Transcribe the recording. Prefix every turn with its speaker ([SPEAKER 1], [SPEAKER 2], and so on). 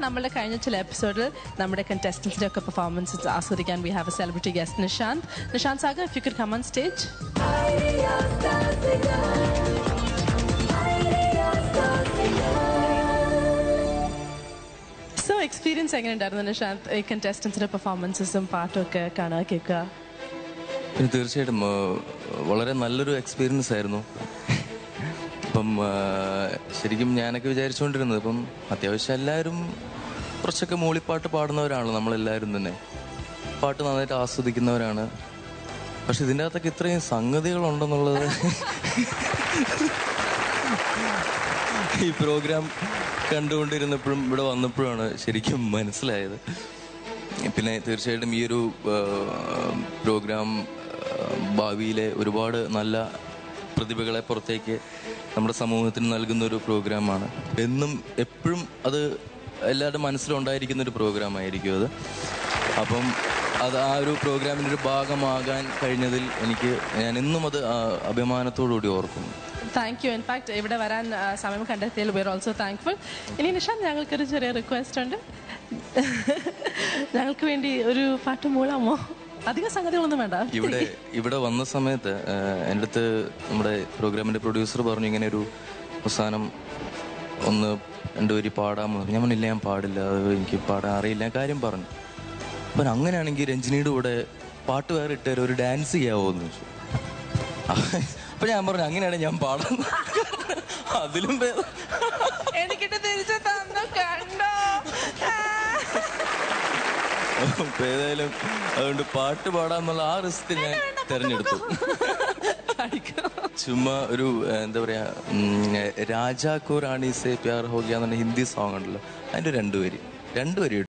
[SPEAKER 1] നമ്മളുടെ കഴിഞ്ഞ ചില എപ്പിസോഡിൽ നമ്മുടെ കണ്ടസ്റ്റൻസിന്റെ ഒക്കെ പെർഫോമൻസ് ആസ്വദിക്കാൻ we have a celebrity guest Nishanth Nishanth Sagar if you could come on stage so experience എങ്ങനെ ഉണ്ടായിരുന്നു നിഷാന്ത് ഈ കണ്ടസ്റ്റൻസിന്റെ പെർഫോമൻസസും പാട്ടും ഒക്കെ കാണുക കേൾക്കുക
[SPEAKER 2] പിന്നെ തീർച്ചയായിട്ടും ആ, വളരെ നല്ലൊരു എക്സ്പീരിയൻസ് ആയിരുന്നു ഇപ്പം ആ, ശരിക്കും ഞാനൊക്കെ വിചാരിച്ചുകൊണ്ടിരുന്നത് ഇപ്പം അത്യാവശ്യം എല്ലാവരും കുറച്ചൊക്കെ മൂളിപ്പാട്ട് പാടുന്നവരാണല്ലോ നമ്മളെല്ലാവരും തന്നെ പാട്ട് നന്നായിട്ട് ആസ്വദിക്കുന്നവരാണ് പക്ഷെ ഇതിൻ്റെ അകത്തൊക്കെ ഇത്രയും സംഗതികളുണ്ടെന്നുള്ളത് ഈ പ്രോഗ്രാം കണ്ടുകൊണ്ടിരുന്നപ്പോഴും ഇവിടെ വന്നപ്പോഴാണ് ശരിക്കും മനസ്സിലായത് പിന്നെ തീർച്ചയായിട്ടും ഈ ഒരു ആ, പ്രോഗ്രാം ആ, ഭാവിയിലെ ഒരുപാട് നല്ല പ്രതിഭകളെ പുറത്തേക്ക് നമ്മുടെ സമൂഹത്തിന് നൽകുന്ന ഒരു പ്രോഗ്രാമാണ് എന്നും എപ്പോഴും അത് എല്ലാവരുടെ മനസ്സിലുണ്ടായിരിക്കുന്ന ഒരു പ്രോഗ്രാം ആയിരിക്കും അത് അപ്പം അത് ആ ഒരു പ്രോഗ്രാമിൻ്റെ ഒരു ഭാഗമാകാൻ കഴിഞ്ഞതിൽ എനിക്ക് ഞാൻ എന്നും അത് ആ, അഭിമാനത്തോടു കൂടി ഓർക്കുന്നു
[SPEAKER 1] താങ്ക് യു ഇൻഫാക്ട് ഇവിടെ വരാൻ ആ, സമയം കണ്ടെത്തിയതിൽ വി ആർ ഓൾസോ താങ്ക്ഫുൾ ഇനി നിഷാന്ത് ഞങ്ങൾക്കൊരു ചെറിയ റിക്വസ്റ്റ് ഉണ്ട് ഞങ്ങൾക്ക് വേണ്ടി ഒരു പാട്ട് മൂളാമോ അധികം സംഗതികളൊന്നും വേണ്ട
[SPEAKER 2] ഇവിടെ ഇവിടെ വന്ന സമയത്ത് ആ, എൻ്റെ അടുത്ത് നമ്മുടെ പ്രോഗ്രാമിന്റെ പ്രൊഡ്യൂസർ പറഞ്ഞു ഇങ്ങനെ ഒരു അവസാനം ഒന്ന് രണ്ടു വരി പാടാമോ എന്ന്. ഞാൻ പറഞ്ഞില്ല ഞാൻ പാടില്ല അത് എനിക്ക് പാടാൻ അറിയില്ല ഞാൻ കാര്യം പറഞ്ഞു അപ്പം അങ്ങനെയാണെങ്കിൽ രഞ്ജിനിയുടെ കൂടെ പാട്ട് വേറെ ഇട്ടുതരും ഒരു ഡാൻസ് ചെയ്യാവോ എന്ന് ചോദിച്ചു അപ്പൊ ഞാൻ പറഞ്ഞു അങ്ങനെയാണെങ്കിൽ ഞാൻ പാടാം അതിലും ഭേദം
[SPEAKER 1] എനിക്കിട്ട് തിരിച്ചു തന്നു കണ്ടോ
[SPEAKER 2] അപ്പൊ ഏതായാലും അതുകൊണ്ട് പാട്ട് പാടാന്നുള്ള ആ റിസ്ക് ഞാൻ തെരഞ്ഞെടുത്തു ചുമ്മാ ഒരു ഏഹ്, എന്താ പറയാ ഉം, രാജാ കോ റാണി സേ പ്യാർ ഹോ ഗയ എന്ന ഹിന്ദി സോങ് ഉണ്ടല്ലോ അതിന്റെ രണ്ടുപേര് രണ്ടുപേര്